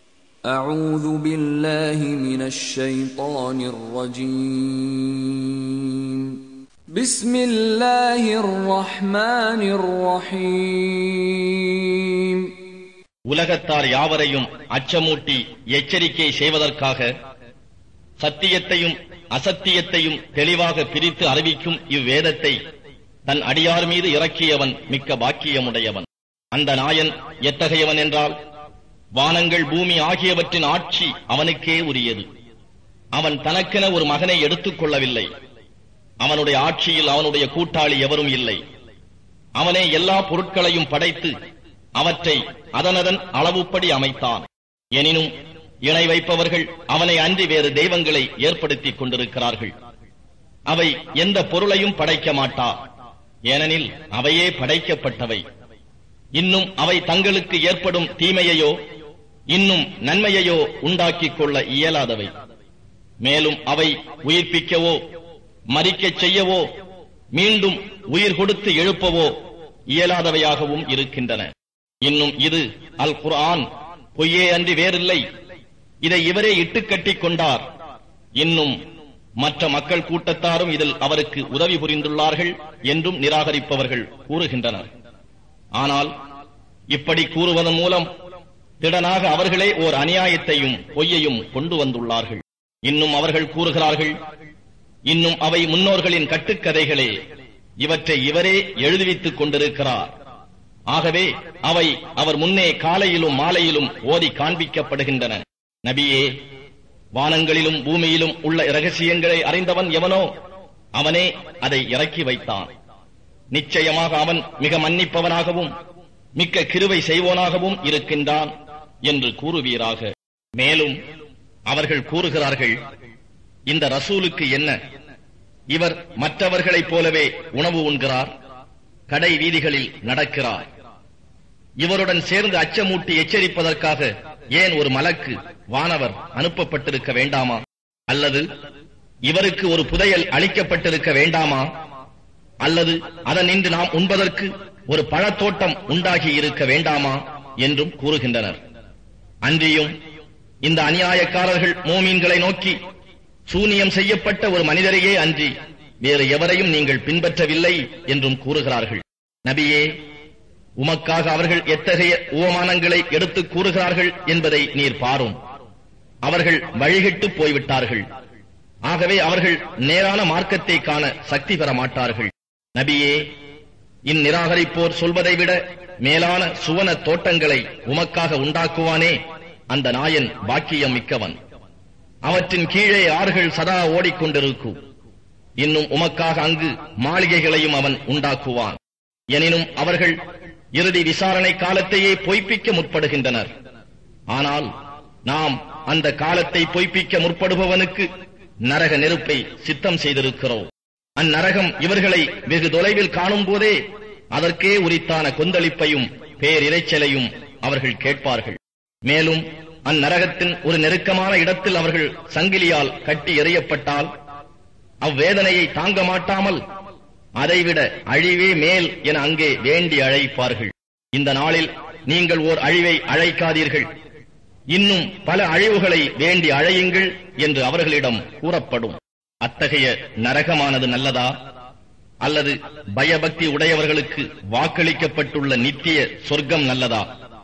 أعوذ بالله من الشيطان الرجيم بسم الله الرحمن الرحيم உலகத்தார் யாவரையும் அச்சமூட்டி எச்சரிக்கை செய்வதற்காக சத்தியத்தையும் அசத்தியத்தையும் தெளிவாக பிரித்து அறிவிக்கும் இவ்வேதத்தை தன் அடியார் மீது இறக்கியவன் மிக்க பாக்கியமுடையவன் அந்த நாயன் எத்தகையவன் என்றால் வானங்கள் பூமி ஆகியவற்றின் ஆட்சி அவனுக்கே உரியது அவன் தனக்கென ஒரு மகனை எடுத்துக் கொள்ளவில்லை அவனுடைய ஆட்சியில் அவனுடைய கூட்டாளி எவரும் இல்லை அவனே எல்லா பொருட்களையும் படைத்து அவற்றை அதனதன் அளவுப்படி அமைத்தான் எனினும் இணை வைப்பவர்கள் அவனை அன்றி வேறு தெய்வங்களை ஏற்படுத்திக் கொண்டிருக்கிறார்கள் அவை எந்த பொருளையும் படைக்க மாட்டா ஏனெனில் அவையே படைக்கப்பட்டவை இன்னும் அவை தங்களுக்கு ஏற்படும் தீமையையோ இன்னும் நன்மையையோ உண்டாக்கிக் கொள்ள இயலாதவை மேலும் அவை உயிர்ப்பிக்கவோ மறிக்கச் செய்யவோ மீண்டும் உயிர் கொடுத்து எழுப்பவோ இயலாதவையாகவும் இருக்கின்றன இன்னும் இது அல் குர்ஆன் பொய்யே அன்றி வேறில்லை இதை இவரே இட்டுக்கட்டிக் கொண்டார் இன்னும் மற்ற மக்கள் கூட்டத்தாரும் இதில் அவருக்கு உதவி புரிந்துள்ளார்கள் என்றும் நிராகரிப்பவர்கள் கூறுகின்றனர் ஆனால் இப்படி கூறுவதன் மூலம் திடனாக அவர்களே ஓர் அநியாயத்தையும் பொய்யையும் கொண்டு வந்துள்ளார்கள் இன்னும் அவர்கள் கூறுகிறார்கள் இன்னும் அவை முன்னோர்களின் கட்டுக்கதைகளே இவற்றை இவரே எழுதுவித்துக் கொண்டிருக்கிறார் ஆகவே அவை அவர் முன்னே காலையிலும் மாலையிலும் ஓதி காண்பிக்கப்படுகின்றன நபியே வானங்களிலும் பூமியிலும் உள்ள இரகசியங்களை அறிந்தவன் எவனோ அவனே அதை இறக்கி வைத்தான் நிச்சயமாக அவன் மிக மன்னிப்பவனாகவும் மிக்க கிருவை செய்வோனாகவும் இருக்கின்றான் என்று கூறுவீராக மேலும் அவர்கள் கூறுகிறார்கள் இந்த ரசூலுக்கு என்ன இவர் மற்றவர்களைப் போலவே உணவு உண்கிறார் கடை வீதிகளில் நடக்கிறார் இவருடன் சேர்ந்து அச்சமூட்டி எச்சரிப்பதற்காக ஏன் ஒரு மலக்கு வானவர் அனுப்பப்பட்டிருக்க வேண்டாமா அல்லது இவருக்கு ஒரு புதையல் அளிக்கப்பட்டிருக்க வேண்டாமா அல்லது அதனின்று நாம் உண்பதற்கு ஒரு பழத்தோட்டம் உண்டாகி இருக்க வேண்டாமா என்றும் கூறுகின்றனர் அன்றியும் இந்த அநியாயக்காரர்கள் மோமீன்களை நோக்கி சூனியம் செய்யப்பட்ட ஒரு மனிதரையே அன்றி வேறு எவரையும் நீங்கள் பின்பற்றவில்லை என்றும் கூறுகிறார்கள் நபியே உமக்காக அவர்கள் எத்தகைய உவமானங்களை எடுத்துக் கூறுகிறார்கள் என்பதை நீர் பாரும் அவர்கள் வழிகிட்டு போய்விட்டார்கள் ஆகவே அவர்கள் நேரான மார்க்கத்தை காண சக்தி பெற மாட்டார்கள் நபியே இந்நிராகரிப்போர் சொல்வதை விட மேலான சுவன தோட்டங்களை உமக்காக உண்டாக்குவானே அந்த நாயன் பாக்கியம் மிக்கவன் அவற்றின் கீழே ஆறுகள் சதா ஓடிக்கொண்டிருக்கும் இன்னும் உமக்காக அங்கு மாளிகைகளையும் அவன் உண்டாக்குவான் எனினும் அவர்கள் இறுதி விசாரணை காலத்தையே பொய்ப்பிக்க முற்படுகின்றனர் ஆனால் நாம் அந்த காலத்தை பொய்ப்பிக்க முற்படுபவனுக்கு நரக நெருப்பை சித்தம் செய்திருக்கிறோம் அந்நரகம் இவர்களை வெகு தொலைவில் காணும் போதே அதற்கே உரித்தான கொந்தளிப்பையும் பேரிரைச்சலையும் அவர்கள் கேட்பார்கள் மேலும் அந்நரகத்தின் ஒரு நெருக்கமான இடத்தில் அவர்கள் சங்கிலியால் கட்டி எறியப்பட்டால் அவ்வேதனையை தாங்க மாட்டாமல் அதைவிட அழிவே மேல் என அங்கே வேண்டி அழைப்பார்கள் இந்த நாளில் நீங்கள் ஓர் அழிவை அழைக்காதீர்கள் இன்னும் பல அழிவுகளை வேண்டி அழையுங்கள் என்று அவர்களிடம் கூறப்படும் அத்தகைய நரகமானது நல்லதா அல்லது பயபக்தி உடையவர்களுக்கு வாக்களிக்கப்பட்டுள்ள நித்திய சொர்க்கம் நல்லதா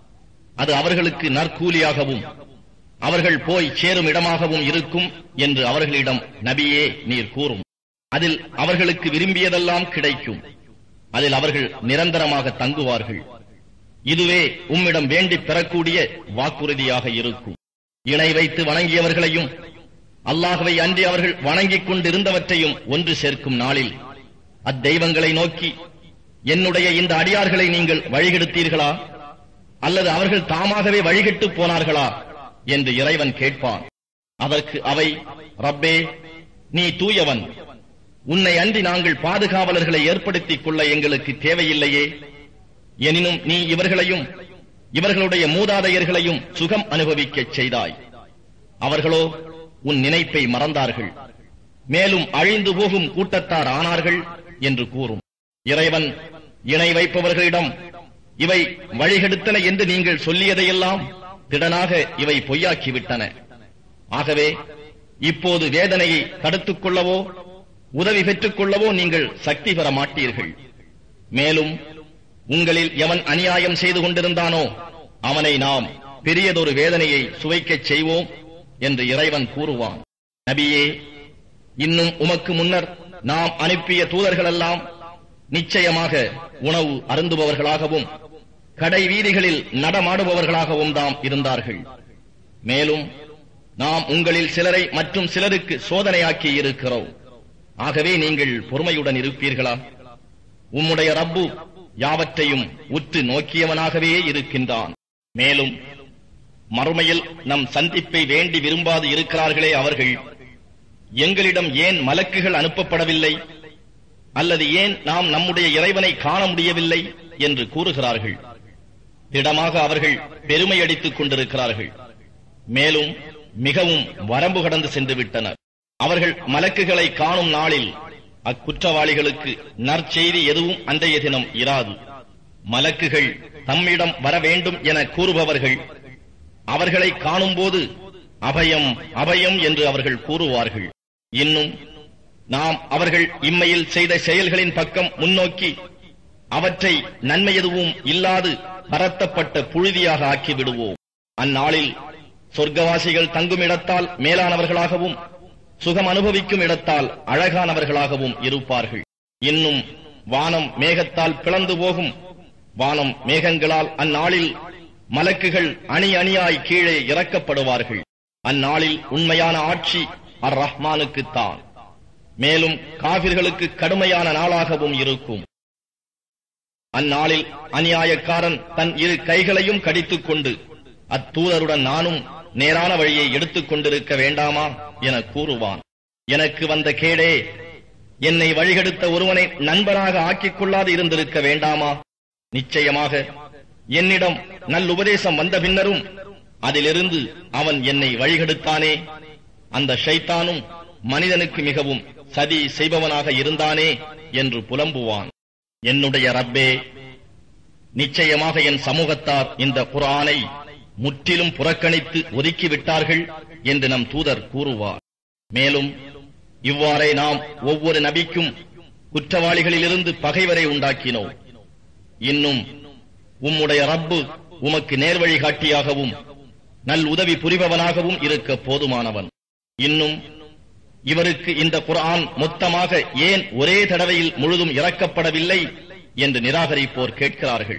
அது அவர்களுக்கு நற்கூலியாகவும் அவர்கள் போய் சேரும் இடமாகவும் இருக்கும் என்று அவர்களிடம் நபியே நீர் கூறும் அதில் அவர்களுக்கு விரும்பியதெல்லாம் கிடைக்கும் அதில் அவர்கள் நிரந்தரமாக தங்குவார்கள் இதுவே உம்மிடம் வேண்டி பெறக்கூடிய வாக்குறுதியாக இருக்கும் இணை வைத்து வணங்கியவர்களையும் அல்லாஹுவை அன்றி அவர்கள் வணங்கிக் கொண்டிருந்தவற்றையும் ஒன்று சேர்க்கும் நாளில் அத்தெய்வங்களை நோக்கி என்னுடைய இந்த அடியார்களை நீங்கள் வழிகெடுத்தீர்களா அல்லது அவர்கள் தாமாகவே வழிகெட்டு போனார்களா என்று இறைவன் கேட்பான் அதற்கு அவை ரப்பே நீ தூயவன் உன்னை அன்றி நாங்கள் பாதுகாவலர்களை ஏற்படுத்திக் கொள்ள எங்களுக்கு தேவையில்லையே எனினும் நீ இவர்களையும் இவர்களுடைய மூதாதையர்களையும் சுகம் அனுபவிக்கச் செய்தாய் அவர்களோ உன் நினைப்பை மறந்தார்கள் மேலும் அழிந்து போகும் கூட்டத்தார் ஆனார்கள் என்று கூறும் இறைவன் இணை வைப்பவர்களிடம் இவை வழிகெடுத்தன என்று நீங்கள் சொல்லியதையெல்லாம் திடனாக இவை பொய்யாக்கிவிட்டன ஆகவே இப்போது வேதனையை தடுத்துக் கொள்ளவோ உதவி பெற்றுக் கொள்ளவோ நீங்கள் சக்தி பெற மாட்டீர்கள் மேலும் உங்களில் எவன் அநியாயம் செய்து கொண்டிருந்தானோ அவனை நாம் பெரியதொரு வேதனையை சுவைக்கச் செய்வோம் என்று இறைவன் கூறுவான் நபியே இன்னும் உமக்கு முன்னர் நாம் அனுப்பிய தூதர்களெல்லாம் நிச்சயமாக உணவு அருந்துபவர்களாகவும் கடை வீதிகளில் நடமாடுபவர்களாகவும் தாம் இருந்தார்கள் மேலும் நாம் உங்களில் சிலரை மற்றும் சிலருக்கு சோதனையாக்கி இருக்கிறோம் ஆகவே நீங்கள் பொறுமையுடன் இருப்பீர்களா உம்முடைய ரப்பு யாவற்றையும் உற்று நோக்கியவனாகவே இருக்கின்றான் மேலும் மறுமையில் நம் சந்திப்பை வேண்டி விரும்பாது இருக்கிறார்களே அவர்கள் எங்களிடம் ஏன் மலக்குகள் அனுப்பப்படவில்லை அல்லது ஏன் நாம் நம்முடைய இறைவனை காண முடியவில்லை என்று கூறுகிறார்கள் திடமாக அவர்கள் பெருமை அடித்துக் கொண்டிருக்கிறார்கள் மேலும் மிகவும் வரம்பு கடந்து சென்று விட்டனர் அவர்கள் மலக்குகளை காணும் நாளில் அக்குற்றவாளிகளுக்கு நற்செய்தி எதுவும் அன்றைய தினம் இராது மலக்குகள் தம்மிடம் வர வேண்டும் என கூறுபவர்கள் அவர்களை காணும்போது அபயம் அபயம் என்று அவர்கள் கூறுவார்கள் இன்னும் நாம் அவர்கள் இம்மையில் செய்த செயல்களின் பக்கம் முன்னோக்கி அவற்றை நன்மை எதுவும் இல்லாது பரத்தப்பட்ட புழுதியாக ஆக்கி விடுவோம் அந்நாளில் சொர்க்கவாசிகள் தங்கும் இடத்தால் மேலானவர்களாகவும் சுகம் அனுபவிக்கும் இடத்தால் அழகானவர்களாகவும் இருப்பார்கள் இன்னும் வானம் மேகத்தால் பிளந்து போகும் வானம் மேகங்களால் அந்நாளில் மலக்குகள் அணி அணியாய் கீழே இறக்கப்படுவார்கள் அந்நாளில் உண்மையான ஆட்சி அர் ரஹ்மானுக்குத்தான் மேலும் காவிர்களுக்கு கடுமையான நாளாகவும் இருக்கும் அந்நாளில் அநியாயக்காரன் தன் இரு கைகளையும் கடித்துக் கொண்டு அத்தூதருடன் நானும் நேரான வழியை எடுத்துக் கொண்டிருக்க வேண்டாமா என கூறுவான் எனக்கு வந்த கேடே என்னை வழிகெடுத்த ஒருவனை நண்பனாக ஆக்கிக் கொள்ளாது இருந்திருக்க வேண்டாமா நிச்சயமாக என்னிடம் நல்லுபதேசம் வந்த பின்னரும் அதிலிருந்து அவன் என்னை வழிகெடுத்தானே அந்த ஷைத்தானும் மனிதனுக்கு மிகவும் சதி செய்பவனாக இருந்தானே என்று புலம்புவான் என்னுடைய ரப்பே நிச்சயமாக என் சமூகத்தார் இந்த குரானை முற்றிலும் புறக்கணித்து ஒதுக்கிவிட்டார்கள் என்று நம் தூதர் கூறுவார் மேலும் இவ்வாறே நாம் ஒவ்வொரு நபிக்கும் குற்றவாளிகளிலிருந்து பகைவரை உண்டாக்கினோம் இன்னும் உம்முடைய ரப்பு உமக்கு நேர்வழி காட்டியாகவும் நல் உதவி புரிபவனாகவும் இருக்க போதுமானவன் இன்னும் இவருக்கு இந்த குர்ஆன் மொத்தமாக ஏன் ஒரே தடவையில் முழுதும் இறக்கப்படவில்லை என்று நிராகரிப்போர் கேட்கிறார்கள்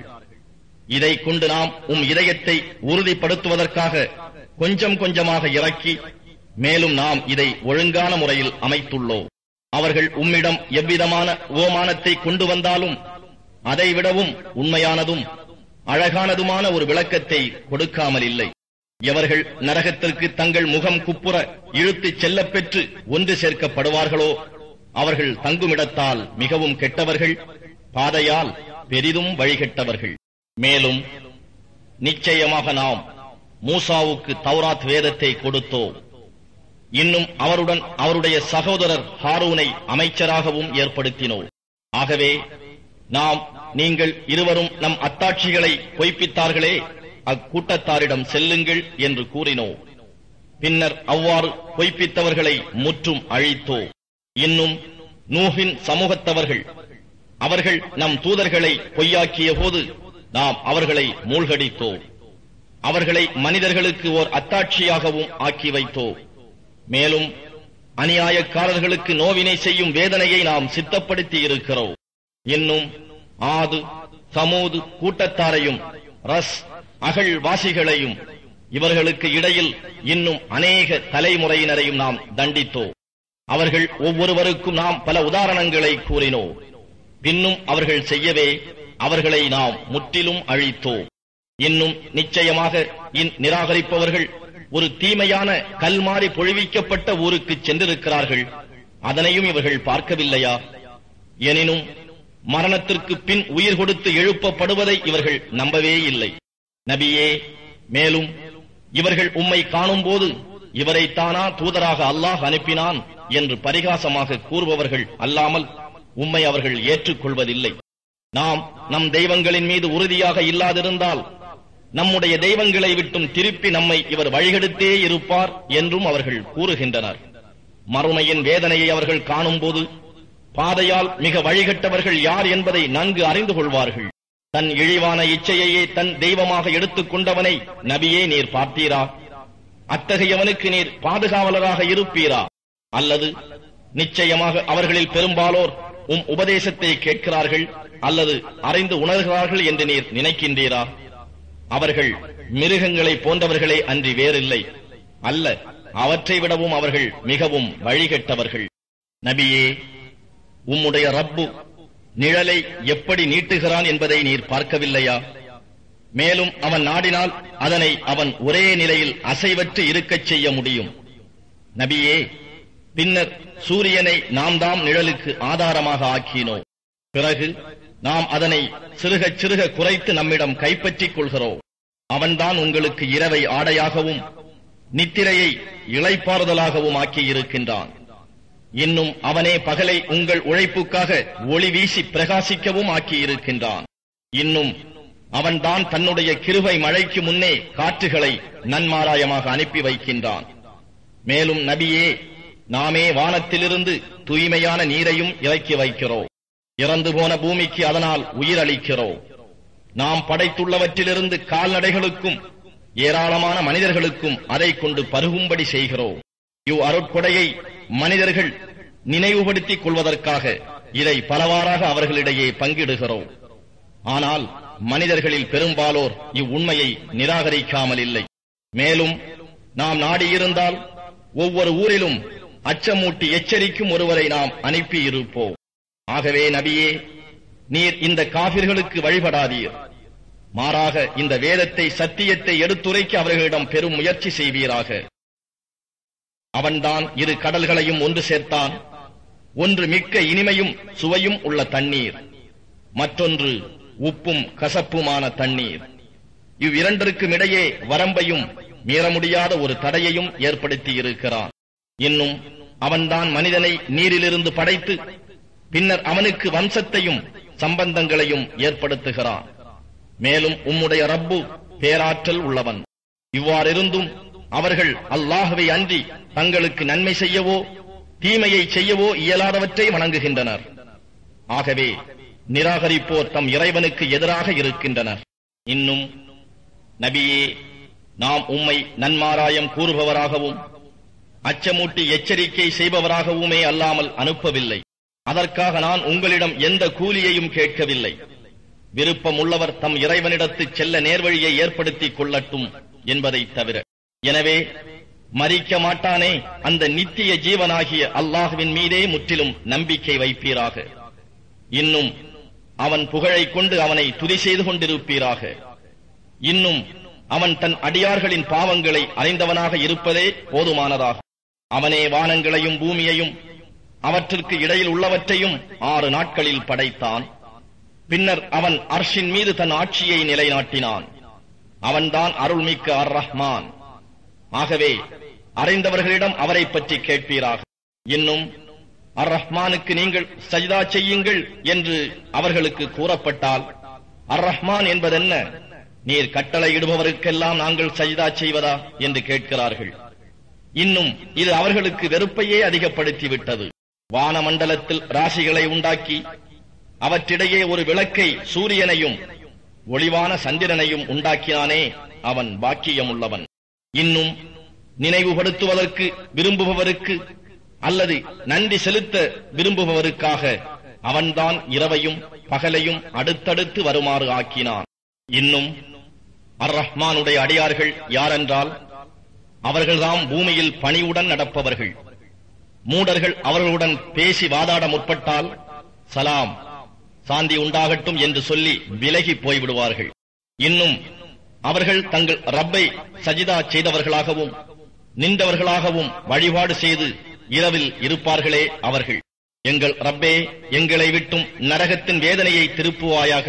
இதை கொண்டு நாம் உம் இதயத்தை உறுதிப்படுத்துவதற்காக கொஞ்சம் கொஞ்சமாக இறக்கி மேலும் நாம் இதை ஒழுங்கான முறையில் அமைத்துள்ளோம் அவர்கள் உம்மிடம் எவ்விதமான உவமானத்தை கொண்டு வந்தாலும் அதை விடவும் உண்மையானதும் அழகானதுமான ஒரு விளக்கத்தை கொடுக்காமல் இல்லை எவர்கள் நரகத்திற்கு தங்கள் முகம் குப்புற இழுத்துச் செல்லப் பெற்று ஒன்று சேர்க்கப்படுவார்களோ அவர்கள் தங்குமிடத்தால் மிகவும் கெட்டவர்கள் பாதையால் பெரிதும் வழிகெட்டவர்கள் மேலும் நிச்சயமாக நாம் மூசாவுக்கு தௌராத் வேதத்தை கொடுத்தோம் இன்னும் அவருடன் அவருடைய சகோதரர் ஹாரூனை அமைச்சராகவும் ஏற்படுத்தினோம் ஆகவே நாம் நீங்கள் இருவரும் நம் அத்தாட்சிகளை பொய்ப்பித்தார்களே அக்கூட்டத்தாரிடம் செல்லுங்கள் என்று கூறினோம் பின்னர் அவ்வாறு பொய்ப்பித்தவர்களை முற்றும் அழித்தோ இன்னும் நூஹின் சமூகத்தவர்கள் அவர்கள் நம் தூதர்களை பொய்யாக்கிய போது நாம் அவர்களை மூழ்கடித்தோம் அவர்களை மனிதர்களுக்கு ஓர் அத்தாட்சியாகவும் ஆக்கி வைத்தோம் மேலும் அநியாயக்காரர்களுக்கு நோவினை செய்யும் வேதனையை நாம் சித்தப்படுத்தி இருக்கிறோம் இன்னும் ஆது சமூது கூட்டத்தாரையும் ரஸ் அகழ் வாசிகளையும் இவர்களுக்கு இடையில் இன்னும் அநேக தலைமுறையினரையும் நாம் தண்டித்தோம் அவர்கள் ஒவ்வொருவருக்கும் நாம் பல உதாரணங்களை கூறினோம் பின்னும் அவர்கள் செய்யவே அவர்களை நாம் முற்றிலும் அழித்தோம் இன்னும் நிச்சயமாக இந் நிராகரிப்பவர்கள் ஒரு தீமையான கல்மாறி பொழிவிக்கப்பட்ட ஊருக்கு சென்றிருக்கிறார்கள் அதனையும் இவர்கள் பார்க்கவில்லையா எனினும் மரணத்திற்கு பின் உயிர் கொடுத்து எழுப்பப்படுவதை இவர்கள் நம்பவே இல்லை நபியே மேலும் இவர்கள் உம்மை காணும்போது இவரைத்தானா தூதராக அல்லாஹ் அனுப்பினான் என்று பரிகாசமாக கூறுபவர்கள் அல்லாமல் உம்மை அவர்கள் ஏற்றுக்கொள்வதில்லை நாம் நம் தெய்வங்களின் மீது உறுதியாக இல்லாதிருந்தால் நம்முடைய தெய்வங்களை விட்டும் திருப்பி நம்மை இவர் வழிகெடுத்தே இருப்பார் என்றும் அவர்கள் கூறுகின்றனர் மறுமையின் வேதனையை அவர்கள் காணும்போது பாதையால் மிக வழிகட்டவர்கள் யார் என்பதை நன்கு அறிந்து கொள்வார்கள் தன் இழிவான இச்சையையே தன் தெய்வமாக எடுத்துக் கொண்டவனை நபியே நீர் பார்த்தீரா அத்தகையவனுக்கு நீர் பாதுகாவலராக இருப்பீரா அல்லது நிச்சயமாக அவர்களில் பெரும்பாலோர் உம் உபதேசத்தை கேட்கிறார்கள் அல்லது அறிந்து உணர்கிறார்கள் என்று நீர் நினைக்கின்றீரா அவர்கள் மிருகங்களைப் போன்றவர்களே அன்றி வேறில்லை அல்ல அவற்றை விடவும் அவர்கள் மிகவும் வழிகெட்டவர்கள் நபியே உம்முடைய ரப்பு நிழலை எப்படி நீட்டுகிறான் என்பதை நீர் பார்க்கவில்லையா மேலும் அவன் நாடினால் அதனை அவன் ஒரே நிலையில் அசைவற்று இருக்கச் செய்ய முடியும் நபியே பின்னர் சூரியனை நாம் தாம் நிழலுக்கு ஆதாரமாக ஆக்கினோம் பிறகு நாம் அதனை சிறுகச் சிறுக குறைத்து நம்மிடம் கைப்பற்றிக் கொள்கிறோம் அவன்தான் உங்களுக்கு இரவை ஆடையாகவும் நித்திரையை இளைப்பாறுதலாகவும் ஆக்கியிருக்கின்றான் இன்னும் அவனே பகலை உங்கள் உழைப்புக்காக ஒளி வீசி பிரகாசிக்கவும் ஆக்கியிருக்கின்றான் இன்னும் அவன்தான் தன்னுடைய கிருபை மழைக்கு முன்னே காற்றுகளை நன்மாராயமாக அனுப்பி வைக்கின்றான் மேலும் நபியே நாமே வானத்திலிருந்து தூய்மையான நீரையும் இறக்கி வைக்கிறோம் இறந்து போன பூமிக்கு அதனால் உயிரளிக்கிறோம் நாம் படைத்துள்ளவற்றிலிருந்து கால்நடைகளுக்கும் ஏராளமான மனிதர்களுக்கும் அதை கொண்டு பருகும்படி செய்கிறோம் இவ் அருட்கொடையை மனிதர்கள் நினைவுபடுத்திக் கொள்வதற்காக இதை பலவாறாக அவர்களிடையே பங்கிடுகிறோம் ஆனால் மனிதர்களில் பெரும்பாலோர் இவ்வுண்மையை நிராகரிக்காமல் இல்லை மேலும் நாம் நாடியிருந்தால் ஒவ்வொரு ஊரிலும் அச்சமூட்டி எச்சரிக்கும் ஒருவரை நாம் அனுப்பியிருப்போம் ஆகவே நபியே நீர் இந்த காபிர்களுக்கு வழிபடாதீர் மாறாக இந்த வேதத்தை சத்தியத்தை எடுத்துரைக்க அவர்களிடம் பெரும் முயற்சி செய்வீராக அவன்தான் இரு கடல்களையும் ஒன்று சேர்த்தான் ஒன்று மிக்க இனிமையும் சுவையும் உள்ள தண்ணீர் மற்றொன்று உப்பும் கசப்புமான தண்ணீர் இவ்விரண்டிற்கும் இடையே வரம்பையும் மீற முடியாத ஒரு தடையையும் ஏற்படுத்தி இருக்கிறான் இன்னும் அவன்தான் மனிதனை நீரிலிருந்து படைத்து பின்னர் அவனுக்கு வம்சத்தையும் சம்பந்தங்களையும் ஏற்படுத்துகிறான் மேலும் உம்முடைய ரப்பு பேராற்றல் உள்ளவன் இவ்வாறிருந்தும் அவர்கள் அல்லாஹுவை அன்றி தங்களுக்கு நன்மை செய்யவோ தீமையை செய்யவோ இயலாதவற்றை வணங்குகின்றனர் ஆகவே நிராகரிப்போர் தம் இறைவனுக்கு எதிராக இருக்கின்றனர் இன்னும் நபியே நாம் உம்மை நன்மாராயம் கூறுபவராகவும் அச்சமூட்டி எச்சரிக்கை செய்பவராகவுமே அல்லாமல் அனுப்பவில்லை அதற்காக நான் உங்களிடம் எந்த கூலியையும் கேட்கவில்லை விருப்பம் உள்ளவர் தம் இறைவனிடத்துச் செல்ல நேர்வழியை ஏற்படுத்திக் கொள்ளட்டும் என்பதை தவிர எனவே மறிக்க மாட்டானே அந்த நித்திய ஜீவனாகிய அல்லாஹுவின் மீதே முற்றிலும் நம்பிக்கை வைப்பீராக இன்னும் அவன் புகழைக் கொண்டு அவனை துதி செய்து கொண்டிருப்பீராக இன்னும் அவன் தன் அடியார்களின் பாவங்களை அறிந்தவனாக இருப்பதே போதுமானதாகும் அவனே வானங்களையும் பூமியையும் அவற்றிற்கு இடையில் உள்ளவற்றையும் ஆறு நாட்களில் படைத்தான் பின்னர் அவன் அர்ஷின் மீது தன் ஆட்சியை நிலைநாட்டினான் அவன்தான் அருள்மிக்க அர் ரஹ்மான் ஆகவே அறிந்தவர்களிடம் அவரை பற்றி கேட்பீராக இன்னும் அர் ரஹ்மானுக்கு நீங்கள் சஜிதா செய்யுங்கள் என்று அவர்களுக்கு கூறப்பட்டால் அர் ரஹ்மான் என்பதென்ன நீர் கட்டளையிடுபவருக்கெல்லாம் நாங்கள் சஜிதா செய்வதா என்று கேட்கிறார்கள் இன்னும் இது அவர்களுக்கு வெறுப்பையே அதிகப்படுத்தி விட்டது வானமண்டலத்தில் ராசிகளை உண்டாக்கி அவற்றிடையே ஒரு விளக்கை சூரியனையும் ஒளிவான சந்திரனையும் உண்டாக்கினானே அவன் பாக்கியமுள்ளவன் இன்னும் நினைவுபடுத்துவதற்கு விரும்புபவருக்கு அல்லது நன்றி செலுத்த விரும்புபவருக்காக அவன்தான் இரவையும் பகலையும் அடுத்தடுத்து வருமாறு ஆக்கினான் இன்னும் அர் ரஹ்மானுடைய அடியார்கள் யாரென்றால் அவர்கள்தாம் பூமியில் பணிவுடன் நடப்பவர்கள் மூடர்கள் அவர்களுடன் பேசி வாதாட முற்பட்டால் சலாம் சாந்தி உண்டாகட்டும் என்று சொல்லி விலகி போய்விடுவார்கள் இன்னும் அவர்கள் தங்கள் ரப்பை சஜிதா செய்தவர்களாகவும் நின்றவர்களாகவும் வழிபாடு செய்து இரவில் இருப்பார்களே அவர்கள் எங்கள் ரப்பே எங்களை விட்டும் நரகத்தின் வேதனையை திருப்புவாயாக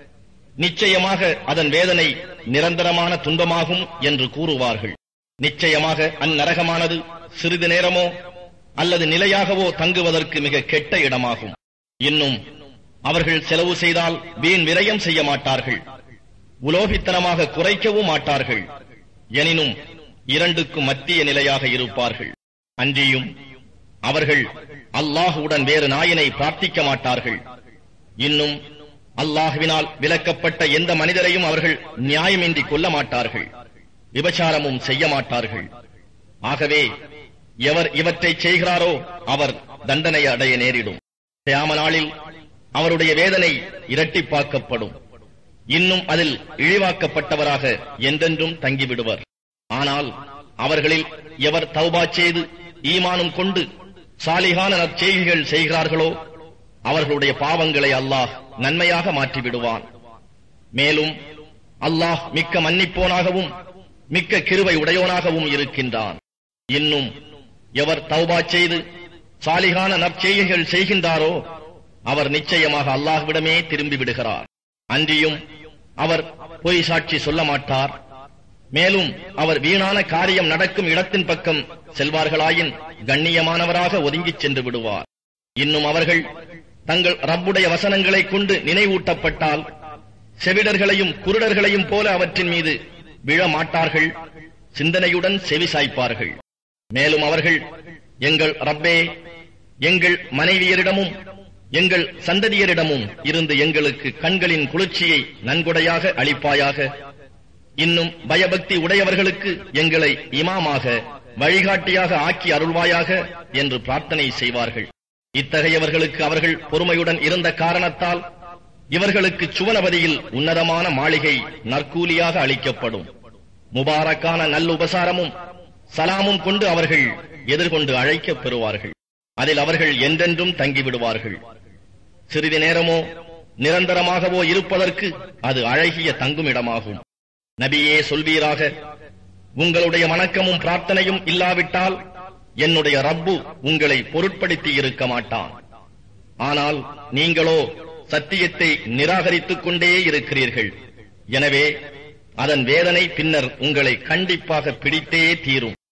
நிச்சயமாக அதன் வேதனை நிரந்தரமான துன்பமாகும் என்று கூறுவார்கள் நிச்சயமாக அந்நரகமானது சிறிது நேரமோ அல்லது நிலையாகவோ தங்குவதற்கு மிக கெட்ட இடமாகும் இன்னும் அவர்கள் செலவு செய்தால் வீண் விரயம் செய்ய மாட்டார்கள் உலோகித்தனமாக குறைக்கவும் மாட்டார்கள் எனினும் இரண்டுக்கு மத்திய நிலையாக இருப்பார்கள் அன்றியும் அவர்கள் அல்லாஹுடன் வேறு நாயினை பிரார்த்திக்க மாட்டார்கள் இன்னும் அல்லாஹுவினால் விலக்கப்பட்ட எந்த மனிதரையும் அவர்கள் நியாயமின்றி கொல்ல மாட்டார்கள் விபச்சாரமும் செய்ய மாட்டார்கள் ஆகவே எவர் இவற்றை செய்கிறாரோ அவர் தண்டனை அடைய நேரிடும் கியாம நாளில் அவருடைய வேதனை இரட்டிப்பாக்கப்படும் இன்னும் அதில் இழிவாக்கப்பட்டவராக என்றென்றும் தங்கிவிடுவர் ஆனால் அவர்களில் எவர் தௌபா செய்து ஈமானும் கொண்டு சாலிகான நற்செய்திகள் செய்கிறார்களோ அவர்களுடைய பாவங்களை அல்லாஹ் நன்மையாக மாற்றி விடுவான் மேலும் அல்லாஹ் மிக்க மன்னிப்போனாகவும் மிக்க கிருவை உடையோனாகவும் இருக்கின்றான் இன்னும் எவர் தௌபா செய்து சாலிகான நற்செய்திகள் செய்கின்றாரோ அவர் நிச்சயமாக அல்லாஹ்விடமே திரும்பி விடுகிறார் அன்றியும் அவர் பொய் சாட்சி சொல்ல மாட்டார் மேலும் அவர் வீணான காரியம் நடக்கும் இடத்தின் பக்கம் செல்வார்களாயின் கண்ணியமானவராக ஒதுங்கிச் சென்று விடுவார் இன்னும் அவர்கள் தங்கள் ரப்புடைய வசனங்களை கொண்டு நினைவூட்டப்பட்டால் செவிடர்களையும் குருடர்களையும் போல அவற்றின் மீது விழ மாட்டார்கள் சிந்தனையுடன் செவி சாய்ப்பார்கள் மேலும் அவர்கள் எங்கள் ரப்பே எங்கள் மனைவியரிடமும் எங்கள் சந்ததியரிடமும் இருந்து எங்களுக்கு கண்களின் குளிர்ச்சியை நன்கொடையாக அளிப்பாயாக இன்னும் பயபக்தி உடையவர்களுக்கு எங்களை இமாமாக வழிகாட்டியாக ஆக்கி அருள்வாயாக என்று பிரார்த்தனை செய்வார்கள் இத்தகையவர்களுக்கு அவர்கள் பொறுமையுடன் இருந்த காரணத்தால் இவர்களுக்கு சுவனபதியில் உன்னதமான மாளிகை நற்கூலியாக அளிக்கப்படும் முபாரக்கான நல்லுபசாரமும் சலாமும் கொண்டு அவர்கள் எதிர்கொண்டு அழைக்கப் பெறுவார்கள் அதில் அவர்கள் என்றென்றும் தங்கிவிடுவார்கள் சிறிது நேரமோ நிரந்தரமாகவோ இருப்பதற்கு அது அழகிய தங்குமிடமாகும் நபியே சொல்வீராக உங்களுடைய வணக்கமும் பிரார்த்தனையும் இல்லாவிட்டால் என்னுடைய ரப்பு உங்களை பொருட்படுத்தி இருக்க மாட்டான் ஆனால் நீங்களோ சத்தியத்தை நிராகரித்துக் கொண்டே இருக்கிறீர்கள் எனவே அதன் வேதனை பின்னர் உங்களை கண்டிப்பாக பிடித்தே தீரும்